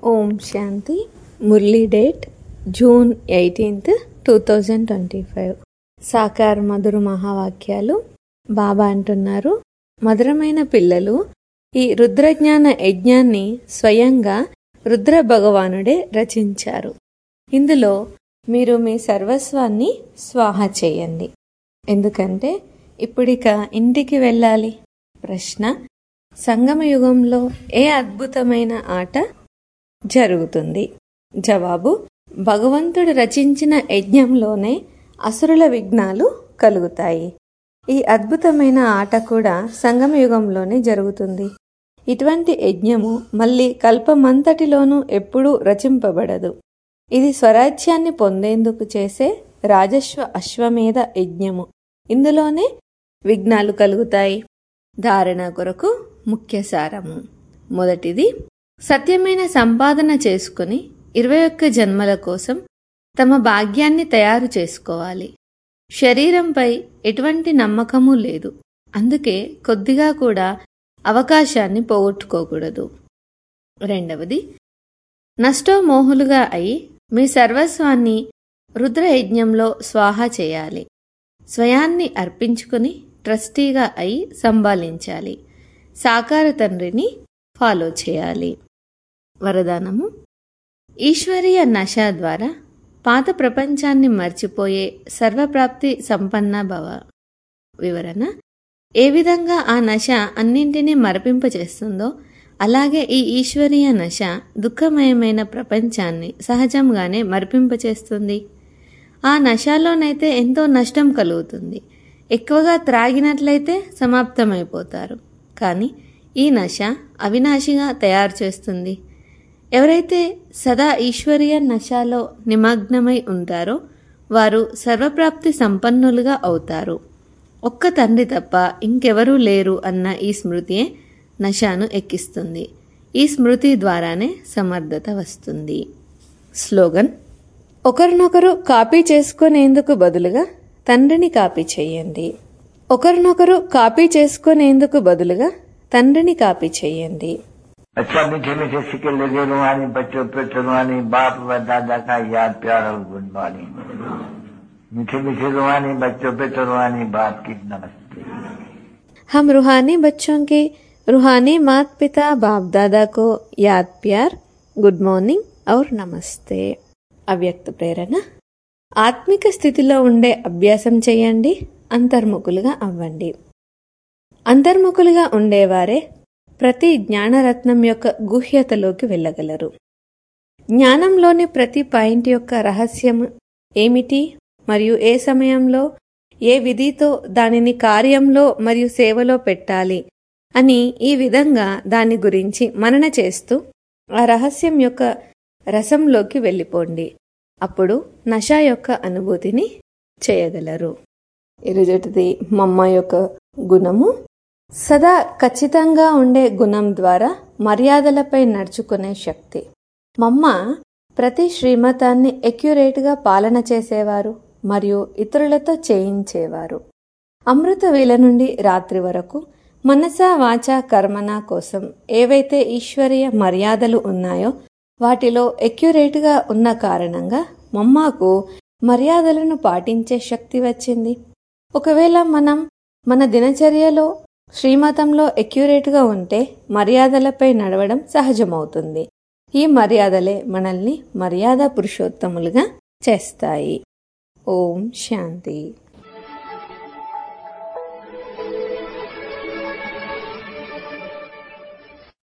ఓం Shanti Murali date June eighteenth two thousand twenty five సాకార్ మధుర మహావాక్యాలు బాబా అంటున్నారు మధురమైన పిల్లలు ఈ రుద్రజ్ఞాన యజ్ఞాన్ని స్వయంగా రుద్ర భగవానుడే రచించారు ఇందులో మీరు మీ సర్వస్వాన్ని స్వాహ చేయండి ఎందుకంటే ఇప్పుడిక ఇంటికి వెళ్ళాలి ప్రశ్న సంగమయుగంలో ఏ అద్భుతమైన ఆట జరుగుతుంది జవాబు భగవంతుడు రచించిన యజ్ఞంలోనే అసురుల విఘ్నాలు కలుగుతాయి ఈ అద్భుతమైన ఆట కూడా సంగమయుగంలోనే జరుగుతుంది ఇటువంటి యజ్ఞము మళ్ళీ కల్పమంతటిలోనూ ఎప్పుడూ రచింపబడదు ఇది స్వరాజ్యాన్ని పొందేందుకు చేసే రాజస్వ అశ్వమేధ యజ్ఞము ఇందులోనే విఘ్నాలు కలుగుతాయి ధారణ కొరకు ముఖ్య సారము మొదటిది సత్యమైన సంపాదన చేసుకుని ఇరవై ఒక్క జన్మల కోసం తమ భాగ్యాన్ని తయారు చేసుకోవాలి శరీరంపై ఎటువంటి నమ్మకము లేదు అందుకే కొద్దిగా కూడా అవకాశాన్ని పోగొట్టుకోకూడదు రెండవది నష్టోమోహులుగా అయి మీ సర్వస్వాన్ని రుద్రయజ్ఞంలో స్వాహ చేయాలి స్వయాన్ని అర్పించుకుని ట్రస్టీగా అయి సంభాలించాలి సాకార తండ్రిని ఫాలో చేయాలి వరదానము ఈశ్వరీయ నశ ద్వారా పాత ప్రపంచాన్ని మర్చిపోయే సర్వప్రాప్తి సంపన్న భవ వివరణ ఏ విధంగా ఆ నశ అన్నింటినీ మరపింపచేస్తుందో అలాగే ఈ ఈశ్వరీయ నశ దుఃఖమయమైన ప్రపంచాన్ని సహజంగానే మరిపింపచేస్తుంది ఆ నశలోనైతే ఎంతో నష్టం కలుగుతుంది ఎక్కువగా త్రాగినట్లయితే సమాప్తమైపోతారు కానీ ఈ నశ అవినాశిగా తయారు చేస్తుంది ఎవరైతే సదా ఈశ్వరీయ నశాలో నిమగ్నమై ఉంటారో వారు సర్వప్రాప్తి సంపన్నులుగా అవుతారు ఒక్క తండ్రి తప్ప ఇంకెవరూ లేరు అన్న ఈ స్మృతియే నశాను ఎక్కిస్తుంది ఈ స్మృతి ద్వారానే సమర్థత వస్తుంది స్లోగన్ ఒకరినొకరు కాపీ చేసుకునేందుకు బదులుగా తండ్రిని కాపీ చేయండి ఒకరినొకరు కాపీ చేసుకునేందుకు బదులుగా తండ్రిని కాపీ చేయండి अच्छा मीठे मीठे सिक्के लगे रुहानी बच्चों पे रुहानी बाप व दादा का याद प्यार और गुड मॉर्निंग मीठे मीठे रुहानी बच्चों पे रुहानी बाप की नमस्ते हम रूहानी बच्चों के रूहानी मात पिता बाप दादा को याद प्यार గుడ్ మార్నింగ్ ఔర్ నమస్తే అవ్యక్త ప్రేరణ ఆత్మిక స్థితిలో ఉండే అభ్యాసం చేయండి అంతర్ముఖులుగా అవ్వండి అంతర్ముఖులుగా ఉండేవారే ప్రతి జ్ఞానరత్నం యొక్క గుహ్యతలోకి వెళ్ళగలరు జ్ఞానంలోని ప్రతి పాయింట్ యొక్క రహస్యం ఏమిటి మరియు ఏ సమయంలో ఏ విధితో దానిని కార్యంలో మరియు సేవలో పెట్టాలి అని ఈ విధంగా దాని గురించి మనన చేస్తూ ఆ రహస్యం యొక్క రసంలోకి వెళ్ళిపోండి అప్పుడు నష యొక్క అనుభూతిని చేయగలరు ఈరోజుటిది మమ్మ యొక్క గుణము సదా ఖచ్చితంగా ఉండే గుణం ద్వారా మర్యాదలపై నడుచుకునే శక్తి మమ్మ ప్రతి శ్రీమతాన్ని ఎక్యురేట్గా పాలన చేసేవారు మరియు ఇతరులతో చేయించేవారు అమృత వేల నుండి రాత్రి వరకు మనస వాచ కర్మన కోసం ఏవైతే ఈశ్వరీయ మర్యాదలు ఉన్నాయో వాటిలో ఎక్యురేట్గా ఉన్న కారణంగా మమ్మాకు మర్యాదలను పాటించే శక్తి వచ్చింది ఒకవేళ మనం మన దినచర్యలో శ్రీమతంలో ఎక్యురేట్గా ఉంటే మర్యాదలపై నడవడం సహజమవుతుంది ఈ మర్యాదలే మనల్ని మర్యాద పురుషోత్తములుగా చేస్తాయి ఓం శాంతి